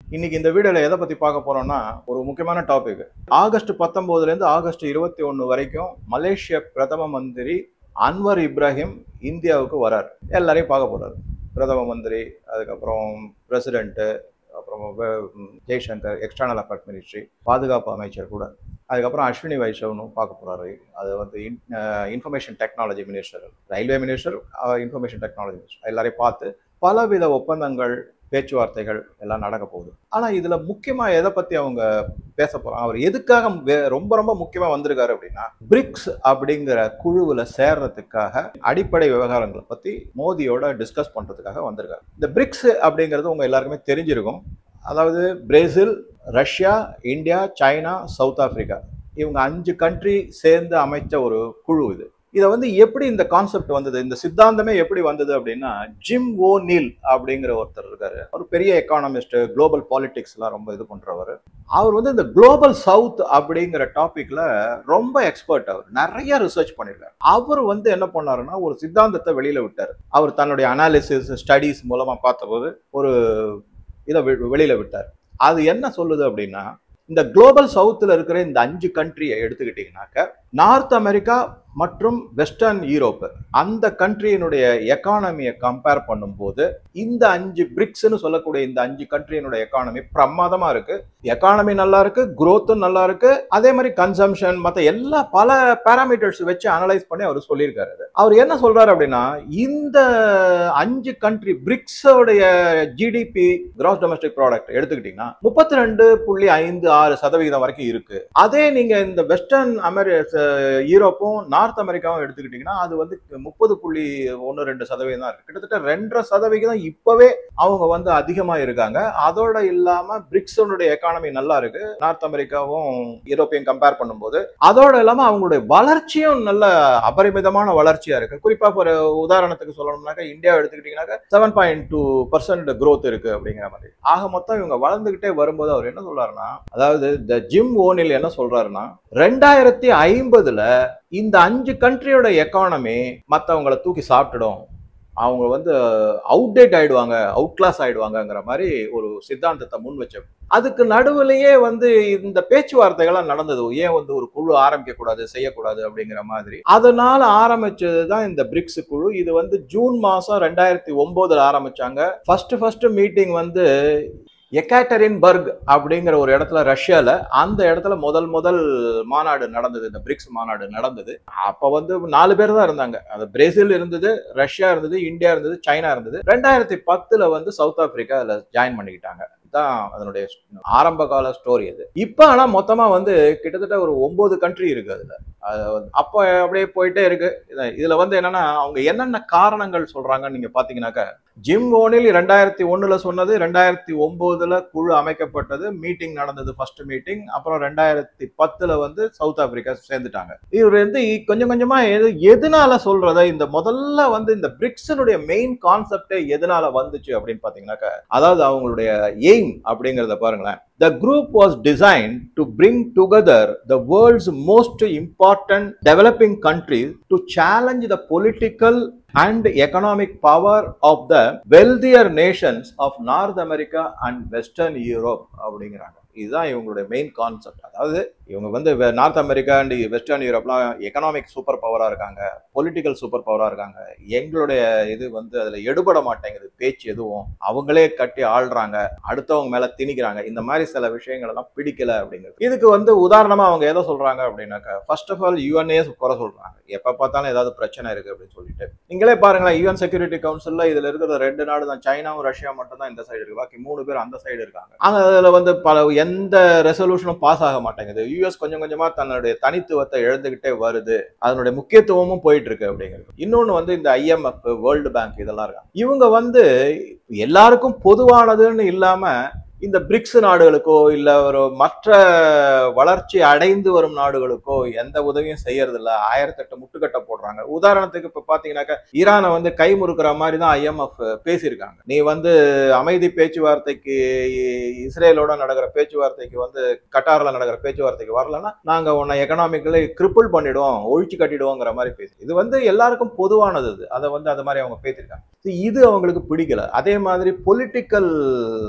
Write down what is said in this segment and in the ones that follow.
இன்னைக்கு இந்த வீடியோல எதை பத்தி பார்க்க போறோம்னா ஒரு முக்கியமான டாபிக் ஆகஸ்ட் 19 இருந்து ஆகஸ்ட் இருபத்தி ஒன்னு வரைக்கும் மலேசிய பிரதம மந்திரி அன்வர் இப்ராஹிம் இந்தியாவுக்கு வரார் எல்லாரையும் பார்க்க போறாரு பிரதம மந்திரி அதுக்கப்புறம் பிரசிடென்ட் அப்புறம் வ- ஜெய்சங்கர் எக்ஸ்டர்னல் அஃபேர்ஸ் மினிஸ்ட்ரி பாதுகாப்பு அமைச்சர் கூட அதுக்கப்புறம் அஸ்வினி வைஷ்ணவனும் பார்க்க போறாரு அது வந்து information technology minister railway minister information technology minister எல்லாரையும் பார்த்து பலவித ஒப்பந்தங்கள் பேச்சுவார்த்தைகள் எல்லாம் நடக்க போகுது ஆனா இதுல முக்கியமா எதை பத்தி அவங்க பேச போறாங்க அவர் எதுக்காக வே- ரொம்ப ரொம்ப முக்கியமா வந்திருக்காரு அப்படின்னா பிரிக்ஸ் அப்படிங்கிற குழுவுல சேர்றதுக்காக அடிப்படை விவகாரங்களை பத்தி மோதியோட டிஸ்கஸ் பண்றதுக்காக வந்திருக்காரு இந்த பிரிக்ஸ் அப்படிங்கிறது உங்க எல்லாருக்குமே தெரிஞ்சிருக்கும் அதாவது Brazil Russia India China South Africa இவங்க அஞ்சு கண்ட்ரி சேர்ந்து அமைச்ச ஒரு குழு இது இதை வந்து எப்படி இந்த கான்செப்ட் வந்தது இந்த சித்தாந்தமே எப்படி வந்தது அப்படின்னா ஜிம் ஓ நீல் அப்படிங்கிற ஒருத்தர் இருக்காரு ஒரு பெரிய எக்கானமிஸ்ட் குளோபல் பாலிடிக்ஸ் எல்லாம் ரொம்ப இது பண்றவர் அவர் வந்து இந்த குளோபல் சவுத் அப்படிங்கிற டாபிக்ல ரொம்ப எக்ஸ்பர்ட் அவர் நிறைய ரிசர்ச் பண்ணிருக்காரு அவர் வந்து என்ன பண்ணாருன்னா ஒரு சித்தாந்தத்தை வெளியில விட்டார் அவர் தன்னுடைய அனாலிசிஸ் ஸ்டடீஸ் மூலமா பார்த்தபோது ஒரு இதை வெ- வெளியில விட்டார் அது என்ன சொல்லுது அப்படின்னா இந்த குளோபல் சவுத்தில் இருக்கிற இந்த அஞ்சு கண்ட்ரியை எடுத்துக்கிட்டீங்கன்னாக்க நார்த் அமெரிக்கா மற்றும் வெஸ்டர்ன் யூரோப் அந்த கண்ட்ரியினுடைய எக்கானமியை கம்பேர் பண்ணும்போது இந்த அஞ்சு பிரிக்ஸ்னு சொல்லக்கூடிய இந்த அஞ்சு கண்ட்ரியினுடைய எக்கானமி பிரமாதமா இருக்கு எக்கானமி நல்லா இருக்கு growth-ம் நல்லா இருக்கு அதே மாதிரி கன்சம்ஷன் மற்ற எல்லா பல பேராமீட்டர்ஸ் வச்சு அனலைஸ் பண்ணி அவர் சொல்லியிருக்காரு அது. அவர் என்ன சொல்றாரு அப்படின்னா இந்த அஞ்சு கண்ட்ரி பிரிக்ஸோடைய ஜிடிபி கிராஸ் டொமஸ்டிக் ப்ராடக்ட் எடுத்துக்கிட்டீங்கன்னா முப்பத்தி ரெண்டு புள்ளி ஐந்து ஆறு சதவிகிதம் வரைக்கும் இருக்கு அதே நீங்க இந்த வெஸ்டர்ன் அமெரி அஹ் யூரோப்பும் நார்த் அமெரிக்காவும் எடுத்துக்கிட்டீங்கன்னா அது வந்து முப்பது புள்ளி ஒன்று ரெண்டு சதவீதம் தான் இருக்கு கிட்டத்தட்ட ரெண்டரை சதவிகிதம் இப்பவே அவங்க வந்து அதிகமா இருக்காங்க அதோட இல்லாம பிரிக்ஸோனுடைய எக்கானமி நல்லா இருக்கு நார்த் அமெரிக்காவும் யூரோப்பையும் கம்பேர் பண்ணும்போது அதோட இல்லாம அவங்களுடைய வளர்ச்சியும் நல்ல அபரிமிதமான வளர்ச்சியா இருக்கு குறிப்பா ஒரு உதாரணத்துக்கு சொல்லணும்னாக்கா இந்தியா எடுத்துக்கிட்டீங்கன்னாக்கா seven point two percent growth இருக்கு அப்படிங்கிற மாதிரி ஆக மொத்தம் இவங்க வளர்ந்துகிட்டே வரும்போது அவர் என்ன சொல்றாருன்னா அதாவது இந்த ஜிம் ஓனில் என்ன சொல்றாருன்னா ரெண்டாயிரத்தி ஐம்பதுல இந்த அஞ்சு கண்ட்ரியோட எக்கானமி மற்றவங்களை தூக்கி சாப்பிட்டுடும் அவங்க வந்து அவுடேட் ஆயிடுவாங்க அவுட் கிளாஸ் ஆயிடுவாங்கங்கிற மாதிரி ஒரு சித்தாந்தத்தை முன் வச்ச அதுக்கு நடுவுலயே வந்து இந்த பேச்சுவார்த்தைகள்லாம் நடந்தது ஏன் வந்து ஒரு குழு ஆரம்பிக்க கூடாது செய்யக்கூடாது அப்படிங்கிற மாதிரி அதனால ஆரம்பிச்சது தான் இந்த பிரிக்ஸ் குழு இது வந்து ஜூன் மாசம் ரெண்டாயிரத்தி ஒன்பதுல ஆரம்பிச்சாங்க ஃபர்ஸ்ட் ஃபர்ஸ்ட் மீட்டிங் வந்து எக்காட்டரின்பர்க் அப்படிங்கிற ஒரு இடத்துல ரஷ்யால அந்த இடத்துல முதல் முதல் மாநாடு நடந்தது இந்த பிரிக்ஸ் மாநாடு நடந்தது அப்ப வந்து நாலு பேர் தான் இருந்தாங்க அது பிரேசில் இருந்தது ரஷ்யா இருந்தது இந்தியா இருந்தது சைனா இருந்தது ரெண்டாயிரத்தி பத்துல வந்து சவுத் ஆப்பிரிக்கா அதுல ஜாயின் பண்ணிக்கிட்டாங்க இதுதான் அதனுடைய ஆரம்ப கால ஸ்டோரி அது இப்ப ஆனா மொத்தமா வந்து கிட்டத்தட்ட ஒரு ஒன்பது கண்ட்ரி இருக்கு அதுல அது வந்து- அப்போ அப்படியே போயிட்டே இருக்கு இது- இதுல வந்து என்னன்னா அவங்க என்னென்ன காரணங்கள் சொல்றாங்கன்னு நீங்க பாத்தீங்கன்னாக்கா ஜிம் ஓனில் ரெண்டாயிரத்தி ஒண்ணுல சொன்னது ரெண்டாயிரத்தி ஒன்பதுல குழு அமைக்கப்பட்டது மீட்டிங் நடந்தது ஃபர்ஸ்ட் மீட்டிங் அப்புறம் ரெண்டாயிரத்தி பத்துல வந்து சவுத் ஆப்பிரிக்கா சேர்ந்துட்டாங்க இவர் வந்து இ- கொஞ்சம் கொஞ்சமா எது எதனால சொல்றத இந்த முதல்ல வந்து இந்த பிரிக்ஸனுடைய மெயின் கான்செப்டே எதனால வந்துச்சு அப்படின்னு பாத்தீங்கன்னாக்கா அதாவது அவங்களுடைய எய்ம் அப்படிங்கறத பாருங்களேன் The group was designed to bring together the world's most important developing countries to challenge the political and economic power of the wealthier nations of North America and Western Europe அப்படிங்கிறாங்க இதுதான் இவங்களுடைய main concept அதாவது இவங்க வந்து வெ- North America and Western யூரோப்லாம் economic super பவரா இருக்காங்க பொலிட்டிக்கல் சூப்பர் பவரா இருக்காங்க எங்களுடைய இது வந்து அதுல எடுபட மாட்டேங்குது பேச்சு எதுவும் அவங்களே கட்டி ஆள்றாங்க அடுத்தவங்க மேல திணிக்கிறாங்க இந்த மாதிரி சில விஷயங்கள் எல்லாம் பிடிக்கல அப்படிங்கிறது இதுக்கு வந்து உதாரணமா அவங்க எதை சொல்றாங்க அப்படின்னாக்கா ஃபர்ஸ்ட் ஆஃப் ஆல் யுஎன்ஏ குறை சொல்றாங்க எப்ப பார்த்தாலும் ஏதாவது பிரச்சனை இருக்கு அப்படின்னு சொல்லிட்டு நீங்களே பாருங்களேன் யுஎன் செக்யூரிட்டி கவுன்சில்ல இதுல இருக்கிற ரெண்டு நாடு தான் சைனாவும் ரஷ்யா மட்டும் தான் இந்த சைடு இருக்கு பாக்கி மூணு பேர் அந்த சைடு இருக்காங்க அங்க அதுல வந்து பல எந்த ரெசல்யூஷனும் பாஸ் ஆக மாட்டேங்குது யூஎஸ் கொஞ்சம் கொஞ்சமா தன்னுடைய தனித்துவத்தை இழந்துகிட்டே வருது அதனுடைய முக்கியத்துவமும் போயிட்டு இருக்கு அப்படிங்கிறது இன்னொன்னு வந்து இந்த ஐஎம்எஃப் வேர்ல்டு பேங்க் இதெல்லாம் இருக்காங்க இவங்க வந்து எல்லாருக்கும் பொதுவானதுன்னு இல்லாம இந்த பிரிக்ஸ் நாடுகளுக்கோ இல்ல ஒரு மற்ற வளர்ச்சி அடைந்து வரும் நாடுகளுக்கோ எந்த உதவியும் செய்யறது இல்ல ஆயிரத்தெட்டு முட்டுக்கட்டை போடுறாங்க உதாரணத்துக்கு இப்ப பாத்தீங்கன்னாக்கா ஈரானை வந்து கை முறுக்கிற மாதிரி தான் ஐஎம்எஃப் பேசியிருக்காங்க நீ வந்து அமைதி பேச்சுவார்த்தைக்கு இஸ்ரேலோட நடக்கிற பேச்சுவார்த்தைக்கு வந்து கட்டார்ல நடக்கிற பேச்சுவார்த்தைக்கு வரலன்னா நாங்க உன்னை எக்கனாமிக்கலி கிரிப்பிள் பண்ணிடுவோம் ஒழிச்சு கட்டிடுவோங்கிற மாதிரி பேசி இது வந்து எல்லாருக்கும் பொதுவானது இது அதை வந்து அது மாதிரி அவங்க பேசியிருக்காங்க இது அவங்களுக்கு பிடிக்கல அதே மாதிரி பொலிட்டிக்கல்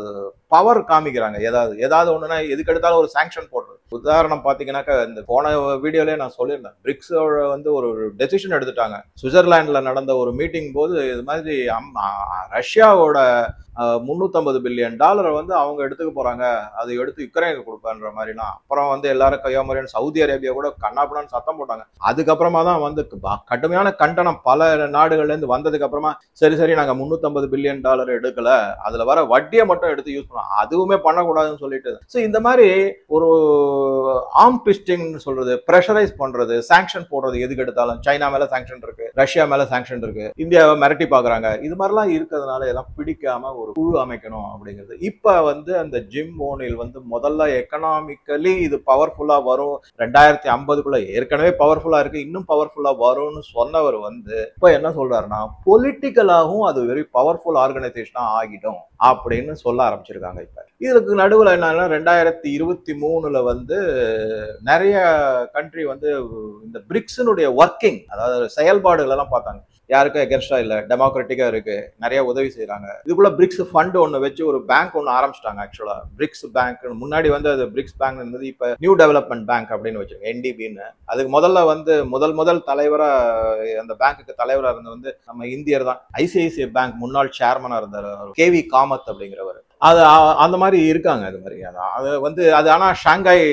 பவர் காமிக்கிறாங்க ஏதாவது ஏதாவது ஒண்ணுனா எதுக்கு எடுத்தாலும் ஒரு சாங்ஷன் போடுறது உதாரணம் பாத்தீங்கன்னாக்கா இந்த போன வீடியோலயே நான் சொல்லியிருந்தேன் பிரிக்ஸோட வந்து ஒரு டெசிஷன் எடுத்துட்டாங்க சுவிட்சர்லாந்துல நடந்த ஒரு மீட்டிங் போது இது மாதிரி அம்- அ- ரஷ்யாவோட முந்நூற்றம்பது பில்லியன் டாலரை வந்து அவங்க எடுத்துக்க போறாங்க அதை எடுத்து யுக்ரைனுக்கு கொடுப்பேன்ற மாதிரிலாம் அப்புறம் வந்து எல்லாரும் கையாமறியான சவுதி அரேபியா கூட கண்ணாபுனான்னு சத்தம் போட்டாங்க அதுக்கப்புறமா தான் வந்து ப- கடுமையான கண்டனம் பல நாடுகள்ல இருந்து வந்ததுக்கு அப்புறமா சரி சரி நாங்க முந்நூற்றம்பது பில்லியன் டாலர் எடுக்கல அதுல வர வட்டியை மட்டும் எடுத்து யூஸ் பண்ணோம் அதுவுமே பண்ணக்கூடாதுன்னு சொல்லிட்டு ஸோ இந்த மாதிரி ஒரு ஆர்ம் ட்விஸ்டிங்னு சொல்றது ப்ரெஷரைஸ் பண்றது சாங்ஷன் போடுறது எதுக்கு எடுத்தாலும் சைனா மேல சாங்ஷன் இருக்கு ரஷ்யா மேல சாங்ஷன் இருக்கு இந்தியாவை மிரட்டி பாக்குறாங்க இது மாதிரிலாம் இருக்கிறதுனால எல்லாம் பிடிக்காம ஒரு குழு அமைக்கணும் அப்படிங்கிறது இப்ப வந்து அந்த ஜிம் ஓனில் வந்து முதல்ல எக்கனாமிக்கலி இது பவர்ஃபுல்லா வரும் ரெண்டாயிரத்தி ஐம்பதுக்குள்ள ஏற்கனவே பவர்ஃபுல்லா இருக்கு இன்னும் பவர்ஃபுல்லா வரும்னு சொன்னவர் வந்து இப்ப என்ன சொல்றாருன்னா பொலிட்டிக்கலாகவும் அது வெரி பவர்ஃபுல் ஆர்கனைசேஷனா ஆகிடும் அப்படின்னு சொல்ல ஆரம்பிச்சிருக்காங்க இப்ப இதுக்கு நடுவுல என்னன்னா ரெண்டாயிரத்தி இருபத்தி மூணுல வந்து நிறைய கண்ட்ரி வந்து இந்த பிரிக்ஸினுடைய ஒர்க்கிங் அதாவது செயல்பாடுகள் எல்லாம் பார்த்தாங்க யாருக்கும் எகென்ஸ்டா இல்ல டெமோக்ராட்டிக்கா இருக்கு நிறைய உதவி செய்றாங்க இதுக்குள்ள பிரிக்ஸ் ஃபண்ட் ஒன்னு வச்சு ஒரு பேங்க் ஒன்னு ஆரம்பிச்சிட்டாங்க ஆக்சுவலா பிரிக்ஸ் பேங்க் முன்னாடி வந்து அது பிரிக்ஸ் பேங்க் இருந்தது இப்ப நியூ டெவலப்மெண்ட் பேங்க் அப்படின்னு வச்சிருக்கோம் என்டிபின்னு அதுக்கு முதல்ல வந்து முதல் முதல் தலைவரா அந்த பேங்க்குக்கு தலைவரா இருந்த வந்து நம்ம இந்தியர் தான் ஐசிஐசிஐ பேங்க் முன்னாள் சேர்மனா இருந்தார் கேவி காமத் அப்படிங்கிறவர் அது அ- அந்த மாதிரி இருக்காங்க அது மாதிரி அது- அது வந்து அது ஆனா ஷாங்காய்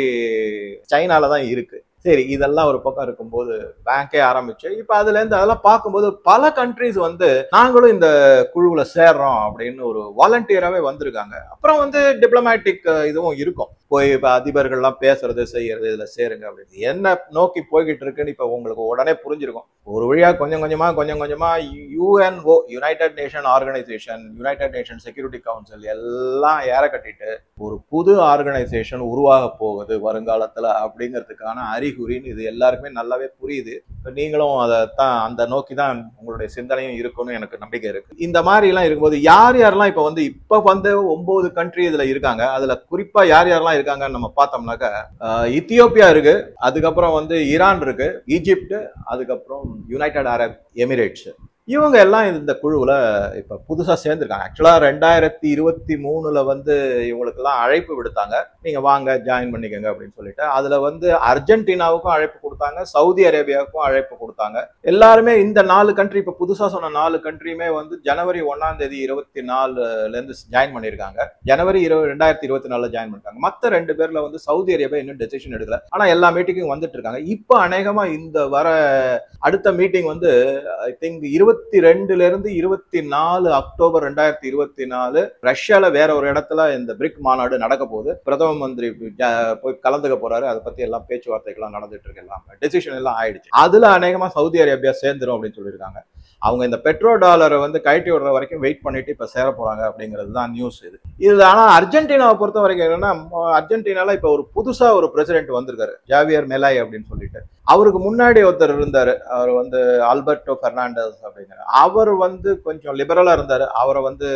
சைனால தான் இருக்கு சரி இதெல்லாம் ஒரு பக்கம் இருக்கும்போது பேங்கே ஆரம்பிச்சு இப்ப அதுல இருந்து அதெல்லாம் பார்க்கும்போது பல கண்ட்ரிஸ் வந்து நாங்களும் இந்த குழுவுல சேர்றோம் அப்படின்னு ஒரு வாலண்டியராகவே வந்திருக்காங்க அப்புறம் வந்து டிப்ளமேட்டிக் இதுவும் இருக்கும் போய் இப்ப அதிபர்கள்லாம் பேசுறது செய்யறது இதுல சேருங்க அப்படின்னு என்ன நோக்கி போய்கிட்டு இருக்குன்னு இப்ப உங்களுக்கு உடனே புரிஞ்சிருக்கும் ஒரு வழியா கொஞ்சம் கொஞ்சமா கொஞ்சம் கொஞ்சமா UNO united nation organisation united nation security council எல்லாம் ஏற கட்டிட்டு ஒரு புது ஆர்கனைசேஷன் உருவாக போகுது வருங்காலத்துல அப்படிங்கிறதுக்கான அறிகுறின்னு இது எல்லாருக்குமே நல்லாவே புரியுது இப்ப நீங்களும் அதை தான் அந்த நோக்கி தான் உங்களுடைய சிந்தனையும் இருக்கும்னு எனக்கு நம்பிக்கை இருக்கு இந்த மாதிரி எல்லாம் இருக்கும்போது யார் யாரெல்லாம் இப்ப வந்து இப்ப வந்து ஒன்பது கண்ட்ரி இதுல இருக்காங்க அதுல குறிப்பா யார் யாரெல்லாம் இருக்காங்கன்னு நம்ம பார்த்தோம்னாக்கா ஆஹ், இத்தியோப்பியா இருக்கு அதுக்கப்புறம் வந்து ஈரான் இருக்கு ஈஜிப்ட் அதுக்கப்புறம் யுனைடெட் அரப் எமிரேட்ஸ் இவங்க எல்லாம் இந்த குழுவுல இப்ப புதுசா சேர்ந்திருக்காங்க ஆக்சுவலா ரெண்டாயிரத்தி இருபத்தி மூணுல வந்து இவங்களுக்கெல்லாம் அழைப்பு விடுத்தாங்க நீங்க வாங்க ஜாயின் பண்ணிக்கங்க அப்படின்னு சொல்லிட்டு அதுல வந்து அர்ஜென்டினாவுக்கும் அழைப்பு கொடுத்தாங்க சவுதி அரேபியாவுக்கும் அழைப்பு கொடுத்தாங்க எல்லாருமே இந்த நாலு கண்ட்ரி இப்ப புதுசா சொன்ன நாலு கண்ட்ரியுமே வந்து ஜனவரி ஒன்னாம் தேதி இருபத்தி நாலுல இருந்து ஜாயின் பண்ணிருக்காங்க ஜனவரி இருபது ரெண்டாயிரத்தி இருபத்தி நாலுல ஜாயின் பண்ணிருக்காங்க மத்த ரெண்டு பேர்ல வந்து சவுதி அரேபியா இன்னும் டெசிஷன் எடுக்கல ஆனா எல்லா மீட்டிங்கும் வந்துட்டு இருக்காங்க இப்ப அநேகமா இந்த வர அடுத்த மீட்டிங் வந்து ஐ திங்க் இருபத்தி ரெண்டுல இருந்து இருபத்தி நாலு அக்டோபர் ரெண்டாயிரத்தி இருபத்தி நாலு ரஷ்யால வேற ஒரு இடத்துல இந்த பிரிக் மாநாடு நடக்க போகுது பிரதம மந்திரி ஜ- போய் கலந்துக்க போறாரு அதை பத்தி எல்லாம் பேச்சுவார்த்தைகள்லாம் நடந்துட்டு இருக்கு எல்லாம் டெசிஷன் எல்லாம் ஆயிடுச்சு அதுல அநேகமா சவுதி அரேபியா சேர்ந்துரும் அப்படின்னு சொல்லியிருக்காங்க அவங்க இந்த பெட்ரோ டாலரை வந்து கழட்டி விடுற வரைக்கும் வெயிட் பண்ணிட்டு இப்ப சேர போறாங்க அப்படிங்கிறது தான் நியூஸ் இது இது ஆனா அர்ஜென்டினாவை பொறுத்த வரைக்கும் என்னன்னா ம- அர்ஜென்டினால இப்ப ஒரு புதுசா ஒரு பிரசிடென்ட் வந்திருக்காரு ஜாவியர் மெலாய் அப்படின்னு சொல்லிட்டு அவருக்கு முன்னாடி ஒருத்தர் இருந்தாரு அவர் வந்து ஆல்பர்டோ பெர்னாண்டஸ் அப்படிங்கிற அவர் வந்து கொஞ்சம் லிபரலா இருந்தாரு அவரை வந்து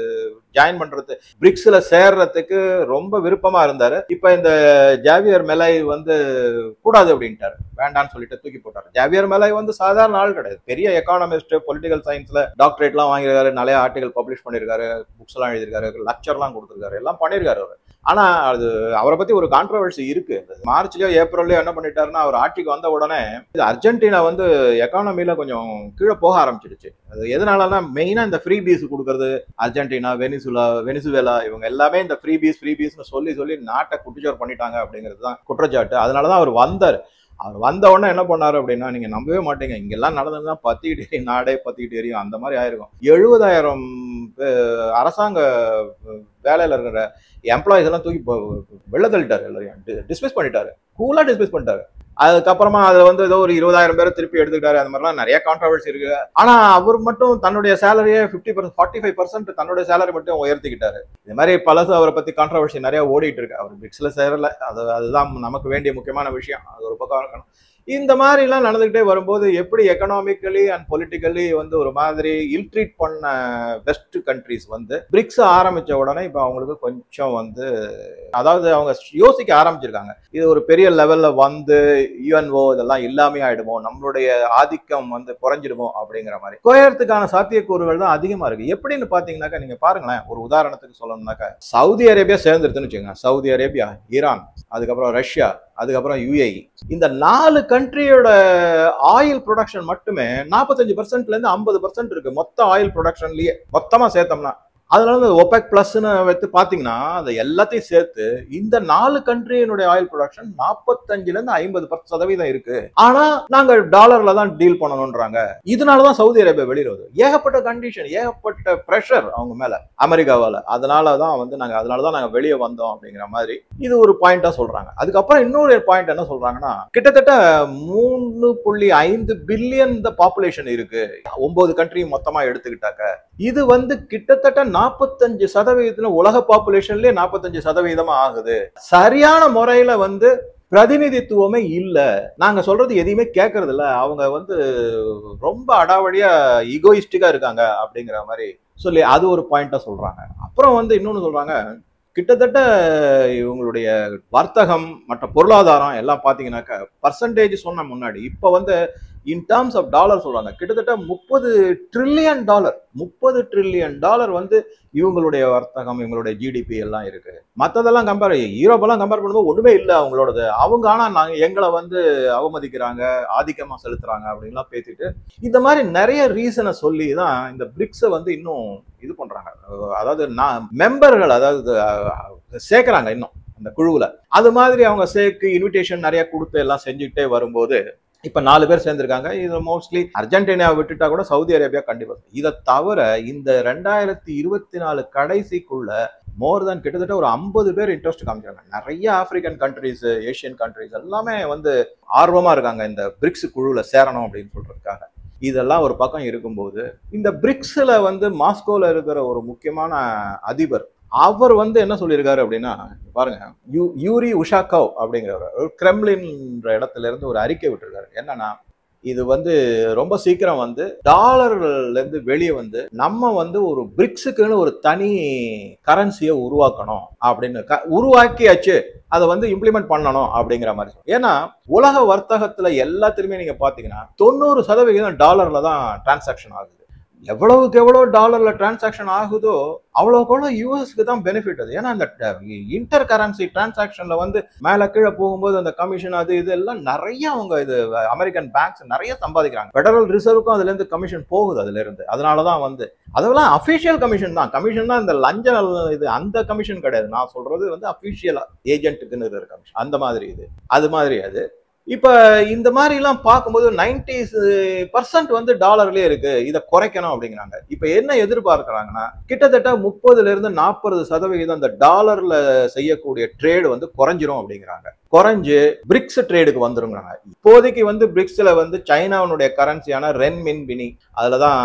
ஜாயின் பண்றது பிரிக்ஸ்ல சேர்றதுக்கு ரொம்ப விருப்பமா இருந்தாரு இப்ப இந்த ஜாவியர் மெலாய் வந்து கூடாது அப்படின்ட்டாரு வேண்டாம்னு சொல்லிட்டு தூக்கி போட்டாரு ஜாவியர் மெலாய் வந்து சாதாரண ஆள் கிடையாது பெரிய எக்கானமிஸ்ட் பொலிட்டிக்கல் சயின்ஸ்ல டாக்டரேட்லாம் வாங்கியிருக்காரு நிறைய ஆர்டிகல் பப்ளிஷ் பண்ணியிருக்காரு புக்ஸ் எல்லாம் எழுதியிருக்காரு லெக்சர்லாம் கொடுத்துருக்காரு எல்லாம் பண்ணியிருக்காரு அவர் ஆனா அது அவரை பத்தி ஒரு கான்ட்ரவர்சி இருக்கு மார்ச்லயோ ஏப்ரல்லையோ என்ன பண்ணிட்டாருன்னா அவர் ஆட்சிக்கு வந்த உடனே இது அர்ஜென்டினா வந்து எக்கானமில கொஞ்சம் கீழே போக ஆரம்பிச்சிடுச்சு அது எதனாலனா மெயினா இந்த ஃப்ரீ பீஸ் கொடுக்கறது அர்ஜென்டினா வெனிசுலா வெனிசுவேலா இவங்க எல்லாமே இந்த ஃப்ரீ பீஸ் ஃப்ரீ பீஸ்னு சொல்லி சொல்லி நாட்டை குட்டிச்சோர் பண்ணிட்டாங்க அப்படிங்கிறது தான் குற்றச்சாட்டு அதனாலதான் அவர் வந்தார் அவர் வந்த உடனே என்ன பண்ணாரு அப்படின்னா நீங்க நம்பவே மாட்டீங்க இங்கெல்லாம் நடந்ததுன்னா பத்திக்கிட்டு எரியும், நாடே பத்திக்கிட்டு எரியும் அந்த மாதிரி ஆயிருக்கும் எழுபதாயிரம் அரசாங்க வேலையில இருக்கிற எம்ப்ளாயிஸ் எல்லாம் தூக்கி போ- வெளில தள்ளிட்டாரு எல்லாரையும் டிஸ்மிஸ் பண்ணிட்டாரு கூலா டிஸ்மிஸ் பண்ணிட்டாரு அதுக்கப்புறமா அது வந்து ஏதோ ஒரு இருபதாயிரம் பேரை திருப்பி எடுத்துக்கிட்டாரு அந்த மாதிரிலாம் நிறைய கான்ட்ரவர்சி இருக்கு ஆனா அவர் மட்டும் தன்னுடைய சேலரியே fifty percent forty five percent தன்னுடைய சேலரி மட்டும் உயர்த்திக்கிட்டாரு இது மாதிரி பலசு அவரை பத்தி கான்ட்ரவர்சி நிறைய ஓடிட்டு இருக்கு அவர் பிக்ஸ்ல சேரல அது அதுதான் நமக்கு வேண்டிய முக்கியமான விஷயம் அது ஒரு பக்கம் இருக்கணும் இந்த மாதிரி எல்லாம் நடந்துகிட்டே வரும்போது எப்படி எக்கனாமிக்கலி அண்ட் பொலிட்டிக்கலி வந்து ஒரு மாதிரி இல்ட்ரீட் பண்ண வெஸ்ட் கண்ட்ரிஸ் வந்து பிரிக்ஸ் ஆரம்பிச்ச உடனே இப்போ அவங்களுக்கு கொஞ்சம் வந்து அதாவது அவங்க யோசிக்க ஆரம்பிச்சிருக்காங்க இது ஒரு பெரிய லெவல்ல வந்து யுஎன்ஓ இதெல்லாம் இல்லாமே ஆயிடுமோ நம்மளுடைய ஆதிக்கம் வந்து குறைஞ்சிடுமோ அப்படிங்கிற மாதிரி குறையறதுக்கான சாத்தியக்கூறுகள் தான் அதிகமா இருக்கு எப்படின்னு பாத்தீங்கன்னாக்கா நீங்க பாருங்களேன் ஒரு உதாரணத்துக்கு சொல்லணும்னாக்கா சவுதி அரேபியா சேர்ந்துருதுன்னு வச்சுக்கோங்க சவுதி அரேபியா ஈரான் அதுக்கப்புறம் ரஷ்யா அதுக்கப்புறம் யுஏஇ இந்த நாலு கண்ட்ரியோட ஆயில் ப்ரொடக்ஷன் மட்டுமே நாற்பத்தஞ்சு பர்சன்ட்ல இருந்து ஐம்பது பர்சன்ட் இருக்கு மொத்த ஆயில் ப்ரொடக்ஷன்லயே மொத்தமா சேர்த்தோம்னா அதனால இந்த ஒபெக் பிளஸ்னு வைத்து பாத்தீங்கன்னா அதை எல்லாத்தையும் சேர்த்து இந்த நாலு கண்ட்ரியினுடைய ஆயில் ப்ரொடக்ஷன் நாற்பத்தஞ்சுல இருந்து ஐம்பது சதவீதம் இருக்கு ஆனா நாங்க டாலர்ல தான் டீல் பண்ணணும்ன்றாங்க இதனாலதான் சவுதி அரேபியா வெளியில வருது ஏகப்பட்ட கண்டிஷன் ஏகப்பட்ட ப்ரெஷர் அவங்க மேல அமெரிக்காவால அதனாலதான் வந்து நாங்க அதனாலதான் நாங்க வெளியே வந்தோம் அப்படிங்கிற மாதிரி இது ஒரு பாயிண்டா சொல்றாங்க அதுக்கப்புறம் இன்னொரு பாயிண்ட் என்ன சொல்றாங்கன்னா கிட்டத்தட்ட மூணு புள்ளி ஐந்து பில்லியன் இந்த பாப்புலேஷன் இருக்கு ஒன்பது கண்ட்ரி மொத்தமா எடுத்துக்கிட்டாக்க இது வந்து கிட்டத்தட்ட நாற்பத்தஞ்சு சதவீதத்துல உலக பாப்புலேஷன்லயே நாற்பத்தஞ்சு சதவீதமா ஆகுது சரியான முறையில வந்து பிரதிநிதித்துவமே இல்ல நாங்க சொல்றது எதையுமே கேட்கறது இல்ல அவங்க வந்து ரொம்ப அடாவடியா ஈகோயிஸ்டிக்கா இருக்காங்க அப்படிங்கிற மாதிரி சொல்லி அது ஒரு பாயிண்டா சொல்றாங்க அப்புறம் வந்து இன்னொன்னு சொல்றாங்க கிட்டத்தட்ட இவங்களுடைய வர்த்தகம் மற்ற பொருளாதாரம் எல்லாம் பார்த்தீங்கன்னாக்கா பர்சன்டேஜ் சொன்ன முன்னாடி இப்போ வந்து இன் டேர்ம்ஸ் ஆஃப் டாலர் சொல்றாங்க கிட்டத்தட்ட முப்பது ட்ரில்லியன் டாலர் முப்பது ட்ரில்லியன் டாலர் வந்து இவங்களுடைய வர்த்தகம் இவங்களுடைய ஜிடிபி எல்லாம் இருக்கு மற்றதெல்லாம் கம்பேர் யூரோப்பெல்லாம் கம்பேர் பண்ணும்போது ஒண்ணுமே இல்லை அவங்களோடது அவங்க ஆனா நாங்க எங்களை வந்து அவமதிக்கிறாங்க ஆதிக்கமா செலுத்துறாங்க அப்படின்லாம் பேசிட்டு இந்த மாதிரி நிறைய ரீசனை சொல்லி தான் இந்த பிரிக்ஸை வந்து இன்னும் இது பண்றாங்க அதாவது நான் மெம்பர்கள் அதாவது சேர்க்கறாங்க இன்னும் அந்த குழுவுல அது மாதிரி அவங்க சேர்க்கு இன்விடேஷன் நிறைய கொடுத்து எல்லாம் செஞ்சுக்கிட்டே வரும்போது இப்ப நாலு பேர் சேர்ந்திருக்காங்க இது மோஸ்ட்லி அர்ஜென்டினா விட்டுட்டா கூட சவுதி அரேபியா கண்டிப்பா இதை தவிர இந்த ரெண்டாயிரத்தி இருபத்தி நாலு கடைசிக்குள்ள மோர் தென் கிட்டத்தட்ட ஒரு ஐம்பது பேர் இன்ட்ரெஸ்ட் காமிக்கிறாங்க நிறைய ஆப்பிரிக்கன் கண்ட்ரிஸ் ஏஷியன் கண்ட்ரிஸ் எல்லாமே வந்து ஆர்வமா இருக்காங்க இந்த பிரிக்ஸ் குழுல சேரணும் அப்படின்னு சொல்றதுக்காக இதெல்லாம் ஒரு பக்கம் இருக்கும்போது இந்த பிரிக்ஸ்ல வந்து மாஸ்கோல இருக்கிற ஒரு முக்கியமான அதிபர் அவர் வந்து என்ன சொல்லியிருக்காரு அப்படின்னா பாருங்க யூ யூரி உஷாக்கவ் அப்படிங்கிறவர் ஒரு கிரெம்லின்ற இடத்துல இருந்து ஒரு அறிக்கை விட்டுருக்காரு என்னன்னா இது வந்து ரொம்ப சீக்கிரம் வந்து டாலர்ல இருந்து வெளியே வந்து நம்ம வந்து ஒரு பிரிக்ஸுக்குன்னு ஒரு தனி கரன்சியை உருவாக்கணும் அப்படின்னு க- உருவாக்கியாச்சு அதை வந்து இம்ப்ளிமெண்ட் பண்ணணும் அப்படிங்கிற மாதிரி சொல்றாரு. ஏன்னா உலக வர்த்தகத்துல எல்லாத்துலயுமே நீங்க பாத்தீங்கன்னா தொண்ணூறு சதவிகிதம் டாலர்ல தான் டிரான்சாக்ஷன் ஆகுது எவ்வளவுக்கு எவ்வளவு டாலர்ல டிரான்சாக்ஷன் ஆகுதோ அவ்வளவுக்கு அவ்வளவு யூஎஸ்க்கு தான் பெனிஃபிட் அது ஏன்னா அந்த இன்டர் கரன்சி டிரான்சாக்ஷன்ல வந்து மேல கீழே போகும்போது அந்த கமிஷன் அது இது எல்லாம் நிறைய அவங்க இது அமெரிக்கன் பேங்க்ஸ் நிறைய சம்பாதிக்கிறாங்க ஃபெடரல் ரிசர்வுக்கும் அதுல இருந்து கமிஷன் போகுது அதுல இருந்து அதனாலதான் வந்து அதெல்லாம் அபிஷியல் கமிஷன் தான் கமிஷன் தான் இந்த லஞ்ச இது அந்த கமிஷன் கிடையாது நான் சொல்றது வந்து அபிஷியல் ஏஜென்ட்டுக்குன்னு இருக்கிற கமிஷன் அந்த மாதிரி இது அது மாதிரி அது இப்ப இந்த மாதிரி எல்லாம் பார்க்கும்போது நைன்டிஸ் பர்சன்ட் வந்து டாலர்லயே இருக்கு இதை குறைக்கணும் அப்படிங்கிறாங்க இப்ப என்ன எதிர்பார்க்கறாங்கன்னா கிட்டத்தட்ட முப்பதுல இருந்து நாற்பது சதவிகிதம் அந்த டாலர்ல செய்யக்கூடிய ட்ரேடு வந்து குறைஞ்சிரும் அப்படிங்கிறாங்க குறைஞ்சு பிரிக்ஸ் ட்ரேடுக்கு வந்துருங்கிறாங்க இப்போதைக்கு வந்து பிரிக்ஸ்ல வந்து சைனாவுடைய கரன்சியான ரென் மின் பினி அதுல தான்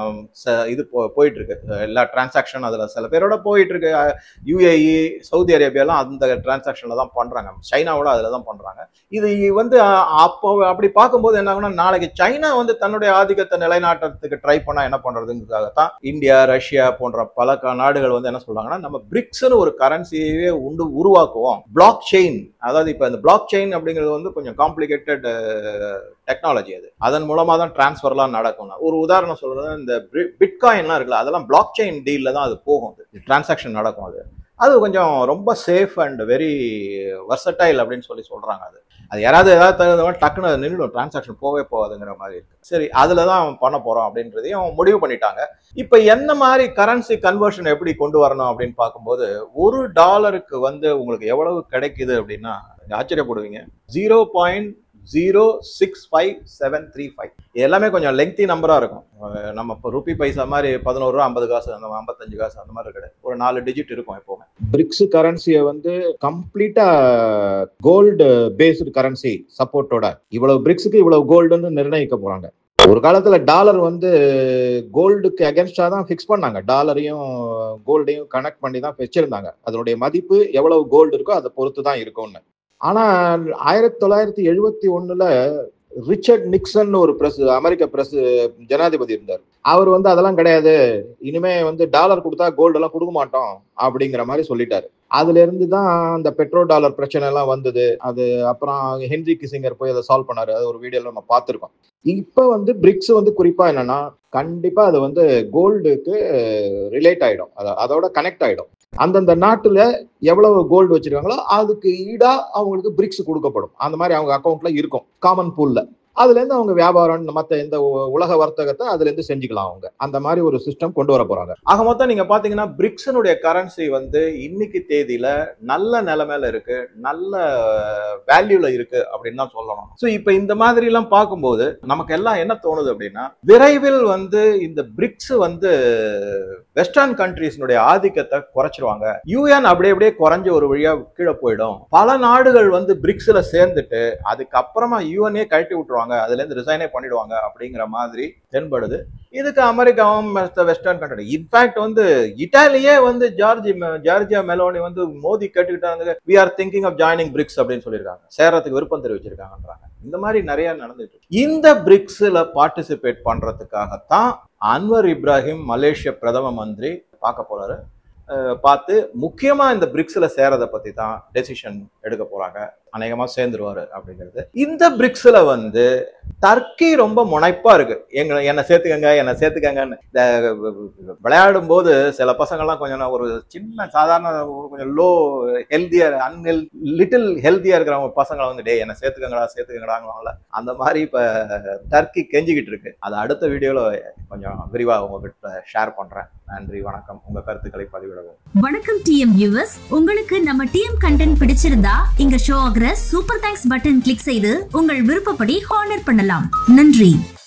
ச- இது போ- போயிட்டு இருக்கு எல்லா டிரான்சாக்ஷன் அதுல சில பேரோட போயிட்டு இருக்கு யுஏஇ சவுதி அரேபியாலாம் அந்த டிரான்சாக்ஷன்ல தான் பண்றாங்க சைனாவோட அதுல தான் பண்றாங்க இது வந்து அஹ், அப்போ அப்படி பார்க்கும்போது என்ன ஆகும்னா நாளைக்கு சைனா வந்து தன்னுடைய ஆதிக்கத்தை நிலைநாட்டுறதுக்கு ட்ரை பண்ணா என்ன பண்றதுங்கிறதுக்காகத்தான் இந்தியா ரஷ்யா போன்ற பல க- நாடுகள் வந்து என்ன சொல்றாங்கன்னா நம்ம பிரிக்ஸ்னு ஒரு கரன்சியவே உண்டு உருவாக்குவோம் பிளாக் செயின் அதாவது இப்போ இந்த பிளாக் செயின் அப்படிங்கிறது வந்து கொஞ்சம் காம்ப்ளிகேட்டட் டெக்னாலஜி அது அதன் மூலமா தான் டிரான்ஸ்ஃபர்லாம் நடக்கும் ஒரு உதாரணம் சொல்றது இந்த பிட்காயின்லாம் இருக்குல்ல அதெல்லாம் பிளாக் செயின் டீல்ல தான் அது போகும் டிரான்சாக்ஷன் நடக்கும் அது அது கொஞ்சம் ரொம்ப சேஃப் அண்ட் வெரி வர்சடைல் அப்படின்னு சொல்லி சொல்றாங்க அது அது யாராவது ஏதாவது தகுந்த மாதிரி டக்குன்னு அது நின்றுடும் டிரான்சாக்ஷன் போவே போகாதுங்கிற மாதிரி இருக்கு சரி அதுல தான் பண்ண போறோம் அப்படின்றதையும் முடிவு பண்ணிட்டாங்க இப்ப என்ன மாதிரி கரன்சி கன்வர்ஷன் எப்படி கொண்டு வரணும் அப்படின்னு பார்க்கும்போது ஒரு டாலருக்கு வந்து உங்களுக்கு எவ்வளவு கிடைக்குது அப்படின்னா நீங்க ஆச்சரியப்படுவீங்க zero point zero six five seven three five எல்லாமே கொஞ்சம் லெங்தி நம்பரா இருக்கும் அஹ் நம்ம இப்போ ருபி பைசா மாதிரி பதினோரு ரூபா ஐம்பது காசு அந்த ஐம்பத்தஞ்சு காசு அந்த மாதிரி கிடையாது ஒரு நாலு டிஜிட் இருக்கும் எப்பவுமே பிரிக்ஸ் கரன்சியை வந்து கம்ப்ளீட்டா கோல்டு பேஸ்டு கரன்சி சப்போர்ட்டோட இவ்வளவு பிரிக்ஸுக்கு இவ்வளவு கோல்டுன்னு நிர்ணயிக்க போறாங்க ஒரு காலத்துல டாலர் வந்து கோல்டுக்கு அகேன்ஸ்டா தான் ஃபிக்ஸ் பண்ணாங்க டாலரையும் கோல்டையும் கனெக்ட் பண்ணி தான் வச்சிருந்தாங்க அதனுடைய மதிப்பு எவ்வளவு கோல்டு இருக்கோ அதை பொறுத்து தான் இருக்கும்னு ஆனா ஆயிரத்தி தொள்ளாயிரத்தி எழுபத்தி ஒண்ணுல ரிச்சர்ட் நிக்சன் ஒரு பிரஸ் அமெரிக்க பிரஸ் ஜனாதிபதி இருந்தார் அவர் வந்து அதெல்லாம் கிடையாது இனிமே வந்து டாலர் கொடுத்தா கோல்டு எல்லாம் கொடுக்க மாட்டோம் அப்படிங்கிற மாதிரி சொல்லிட்டாரு அதுல இருந்து தான் அந்த பெட்ரோ டாலர் பிரச்சனை எல்லாம் வந்தது அது அப்புறம் ஹென்ரி கிசிங்கர் போய் அதை சால்வ் பண்ணாரு அது ஒரு வீடியோல நம்ம பார்த்துருக்கோம் இப்ப வந்து பிரிக்ஸ் வந்து குறிப்பா என்னன்னா கண்டிப்பா அது வந்து கோல்டுக்கு ரிலேட் ஆயிடும் அத- அதோட கனெக்ட் ஆயிடும் அந்தந்த நாட்டுல எவ்வளவு கோல்டு வச்சிருக்காங்களோ அதுக்கு ஈடா அவங்களுக்கு பிரிக்ஸ் கொடுக்கப்படும் அந்த மாதிரி அவங்க அக்கௌண்ட்ல இருக்கும் காமன் பூல்ல அதுல இருந்து அவங்க வியாபாரம் மத்த இந்த உ- உலக வர்த்தகத்தை அதுல இருந்து செஞ்சுக்கலாம் அவங்க அந்த மாதிரி ஒரு சிஸ்டம் கொண்டு வர போறாங்க ஆக மொத்தம் நீங்க பாத்தீங்கன்னா பிரிக்ஸனுடைய கரன்சி வந்து இன்னைக்கு தேதியில நல்ல நிலைமையில இருக்கு நல்ல வேல்யூல இருக்கு அப்படின்னு தான் சொல்லணும் ஸோ இப்போ இந்த மாதிரி எல்லாம் பார்க்கும்போது நமக்கு எல்லாம் என்ன தோணுது அப்படின்னா விரைவில் வந்து இந்த பிரிக்ஸ் வந்து வெஸ்டர்ன் கண்ட்ரீஸ்னுடைய ஆதிக்கத்தை குறைச்சிருவாங்க யூஎன் அப்படியே அப்படியே குறைஞ்ச ஒரு வழியா கீழே போயிடும் பல நாடுகள் வந்து பிரிக்ஸ்ல சேர்ந்துட்டு அதுக்கப்புறமா யூஎனே கழட்டி விட்டுருவாங்க அதுல இருந்து ரிசைனே பண்ணிடுவாங்க அப்படிங்கிற மாதிரி தென்படுது இதுக்கு அமெரிக்காவும் வெஸ்டர்ன் கண்ட்ரி இன்ஃபேக்ட் வந்து இட்டாலியே வந்து ஜார்ஜி மெ- ஜார்ஜியா மெலோனி வந்து மோதி கேட்டுக்கிட்டாங்க we are thinking of joining BRICS அப்படின்னு சொல்லியிருக்காங்க சேரத்துக்கு விருப்பம் தெரிவிச்சிருக்காங்கன்றாங்க இந்த மாதிரி நிறைய நடந்துட்டு இருக்கு இந்த பிரிக்ஸ்ல பார்ட்டிசிபேட் பண்றதுக்காகத்தான் அன்வர் இப்ராஹிம் மலேசிய பிரதம மந்திரி பார்க்க போறாரு அஹ் பார்த்து முக்கியமா இந்த பிரிக்ஸ்ல சேரதை பத்தி தான் டெசிஷன் எடுக்க போறாங்க அநேகமா சேர்ந்துருவாரு அப்படிங்கிறது இந்த பிரிக்ஸ்ல வந்து டர்க்கி ரொம்ப முனைப்பா இருக்கு எங்களை என்னை சேர்த்துக்கங்க என்னை சேர்த்துக்கங்கன்னு இந்த விளையாடும் போது சில பசங்கள்லாம் கொஞ்சம் ஒரு சின்ன சாதாரண ஒரு கொஞ்சம் லோ ஹெல்த்தியர் அன்ஹெல் லிட்டில் ஹெல்த்தியா இருக்கிற பசங்களை வந்து டே என்னை சேர்த்துக்கங்கடா சேர்த்துக்கங்கடாங்கள அந்த மாதிரி இப்ப டர்க்கி கெஞ்சிக்கிட்டு இருக்கு அதை அடுத்த வீடியோல கொஞ்சம் விரிவா உங்ககிட்ட ஷேர் பண்றேன் நன்றி வணக்கம் உங்க கருத்துக்களை பதிவிடவும் வணக்கம் டிஎம் வியூவர்ஸ் உங்களுக்கு நம்ம டிஎம் கண்டென்ட் பிடிச்சிருந்தா இங்க ஷோ ஆகிற சூப்பர் தேங்க்ஸ் பட்டன் கிளிக் செய்து உங்கள் விருப்பப்படி ஹானர் பண்ணலாம் நன்றி